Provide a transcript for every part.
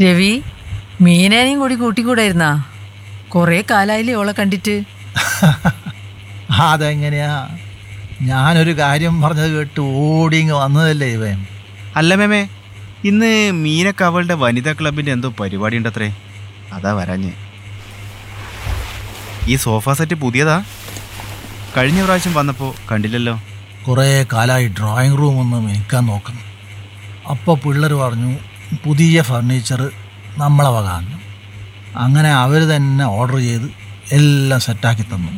രവി മീനേനെയും കൂടി കൂട്ടിക്കൂടായിരുന്നാ കുറേ കാലായില്ലേ ഓളെ കണ്ടിട്ട് അതെങ്ങനെയാ ഞാനൊരു കാര്യം പറഞ്ഞത് കേട്ട് ഓടിങ്ങ് വന്നതല്ലേ ഇവൻ അല്ല മേമേ ഇന്ന് മീനക്ക് അവളുടെ വനിതാ ക്ലബിൻ്റെ എന്തോ പരിപാടി ഉണ്ടത്രേ അതാ വരാഞ്ഞ് ഈ സോഫ സെറ്റ് പുതിയതാ കഴിഞ്ഞ പ്രാവശ്യം വന്നപ്പോൾ കണ്ടില്ലല്ലോ കുറേ കാലമായി ഡ്രോയിങ് റൂം ഒന്ന് മേക്കാൻ നോക്കുന്നു അപ്പോൾ പിള്ളേർ പറഞ്ഞു പുതിയ ഫർണിച്ചർ നമ്മളെ വകാന്ന് അങ്ങനെ അവർ തന്നെ ഓർഡർ ചെയ്ത് എല്ലാം സെറ്റാക്കി തന്നു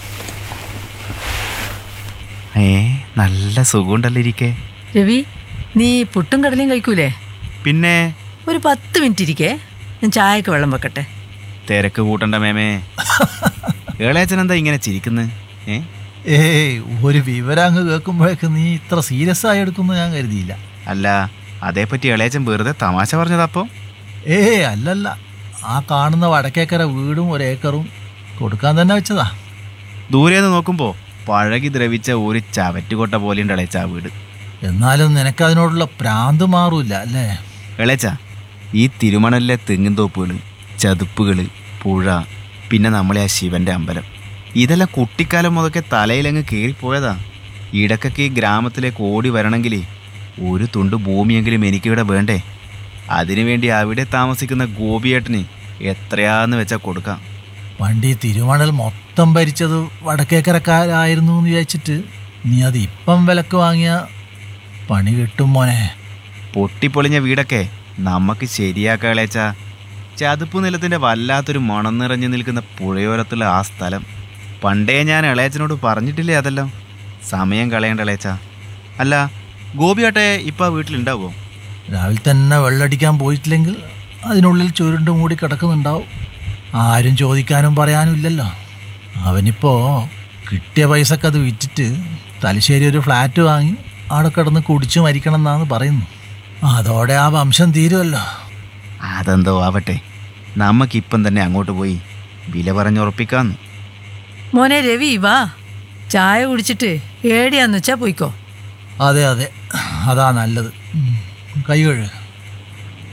ഏ നല്ല സുഖമുണ്ടല്ലോ ഇരിക്കേ രവി നീ പുട്ടും കടലയും കഴിക്കൂലേ പിന്നെ ഒരു പത്ത് മിനിറ്റ് ഇരിക്കേ ഞാൻ ചായക്ക് വെള്ളം വെക്കട്ടെ തിരക്ക് കൂട്ടണ്ട മേമേ ഏളയച്ചൻ എന്താ ഇങ്ങനെ ചിരിക്കുന്നത് ഏ ഏയ് ഒരു വിവരം അങ്ങ് കേൾക്കുമ്പോഴേക്ക് നീ ഇത്ര സീരിയസ് ആയി എടുക്കുന്നു ഞാൻ കരുതിയില്ല അല്ല അതേപ്പറ്റി ഇളയച്ചൻ വെറുതെ തമാശ പറഞ്ഞതപ്പോൾ ഏയ് അല്ലല്ല ആ കാണുന്ന വടക്കേക്കര വീടും ഒരേക്കറും കൊടുക്കാൻ തന്നെ വെച്ചതാ ദൂരേന്ന് നോക്കുമ്പോൾ പഴകി ദ്രവിച്ച ഒരു ചവറ്റുകൊട്ട പോലെയുണ്ട് ഇളയച്ച ആ വീട് എന്നാലും നിനക്കതിനോടുള്ള പ്രാന്ത് മാറൂല അല്ലേ ഇളയച്ച ഈ തിരുമണലിലെ തെങ്ങിൻ തോപ്പുകൾ ചതുപ്പുകൾ പുഴ പിന്നെ നമ്മളെ ആ ശിവന്റെ അമ്പലം ഇതെല്ലാം കുട്ടിക്കാലം മുതലൊക്കെ തലയിലങ്ങ് കയറിപ്പോയതാ ഇടക്കൊക്കെ ഈ ഗ്രാമത്തിലേക്ക് ഓടി വരണമെങ്കിൽ ഒരു തുണ്ട് ഭൂമിയെങ്കിലും എനിക്കിവിടെ വേണ്ടേ അതിനുവേണ്ടി അവിടെ താമസിക്കുന്ന ഗോപിയേട്ടന് എത്രയാന്ന് വെച്ചാൽ കൊടുക്കാം പണ്ട് ഈ തിരുമണൽ മൊത്തം ഭരിച്ചത് വടക്കേക്കരക്കാരായിരുന്നു എന്ന് വിചാരിച്ചിട്ട് നീ അത് ഇപ്പം വിലക്ക് വാങ്ങിയ പണി കിട്ടും മോനെ പൊട്ടിപ്പൊളിഞ്ഞ വീടൊക്കെ നമുക്ക് ശരിയാക്കളേച്ച ചതുപ്പ് നിലത്തിൻ്റെ വല്ലാത്തൊരു മണം നിറഞ്ഞു നിൽക്കുന്ന പുഴയോരത്തുള്ള ആ സ്ഥലം പണ്ടേ ഞാൻ ഇളയച്ചനോട് പറഞ്ഞിട്ടില്ലേ അതെല്ലാം സമയം കളയേണ്ട ഇളയച്ച അല്ല ഗോപിയാട്ടെ ഇപ്പം ആ വീട്ടിലുണ്ടാവുമോ രാവിലെ തന്നെ വെള്ളടിക്കാൻ പോയിട്ടില്ലെങ്കിൽ അതിനുള്ളിൽ ചുരുണ്ട് മൂടി കിടക്കുന്നുണ്ടാവും ആരും ചോദിക്കാനും പറയാനും ഇല്ലല്ലോ അവനിപ്പോൾ കിട്ടിയ പൈസക്ക് അത് വിറ്റിട്ട് തലശ്ശേരി ഒരു ഫ്ലാറ്റ് വാങ്ങി അവിടെ കിടന്ന് കുടിച്ചു മരിക്കണം എന്നാണ് പറയുന്നു അതോടെ ആ വംശം തീരുമല്ലോ അതെന്തോ ആവട്ടെ നമുക്കിപ്പം തന്നെ അങ്ങോട്ട് പോയി വില പറഞ്ഞുറപ്പിക്കാന്ന് മോനെ രവി വാ ചായ കുടിച്ചിട്ട് ഏടിയാന്ന് വെച്ചാ പോയിക്കോ അതെ അതെ അതാ നല്ലത് ഉം. കൈ കഴുക